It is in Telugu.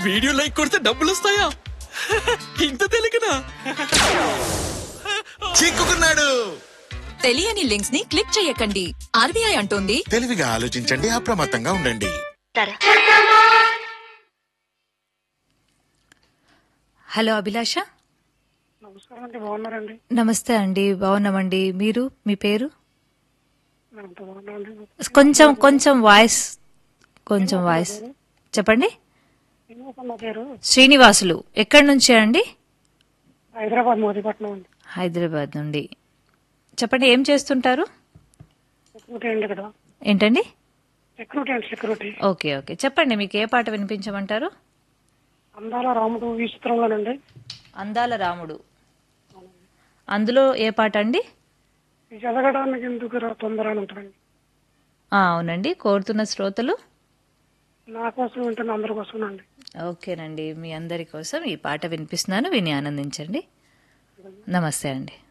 వీడియో లైక్ కొడితే డబ్బులు వస్తాయా ఇంత తెలియకనా చిక్కుకున్నాడు తెలియని లింక్స్ ని క్లిక్ చేయకండి ఆర్బీఐ అంటోంది తెలివిగా ఆలోచించండి అప్రమత్తంగా ఉండండి హలో అభిలాష నమస్కారం అండి బాగున్నారండి నమస్తే అండి బాగున్నామండి మీరు మీ పేరు అంత బాగున్నాండి కొంచెం కొంచెం వాయిస్ కొంచెం వాయిస్ చెప్పండి శ్రీనివాస నా పేరు శ్రీనివాసులు ఎక్కడి నుంచి అండి హైదరాబాద్ మోదీపట్నం అండి హైదరాబాద్ నుండి చెప్పండి ఏం చేస్తుంటారు సెక్యూరిటీ అండి ఇక్కడ ఏంటండి సెక్యూరిటీ అండి సెక్యూరిటీ ఓకే ఓకే చెప్పండి మీకు ఏ పాట వినిపించమంటారు అందాల రాముడు ఈ చిత్రంలోనండి అందాల రాముడు అందులో ఏ పాట అండి ఇది చదవడానికి ఎందుకు రా తొందర అని ఉంటుందండి ఆ, అవునండి కోరుతున్న శ్రోతలు నా కోసం వింటున్న అందరి కోసం అండి ఓకేనండి మీ అందరి కోసం ఈ పాట వినిపిస్తున్నాను విని ఆనందించండి నమస్తే అండి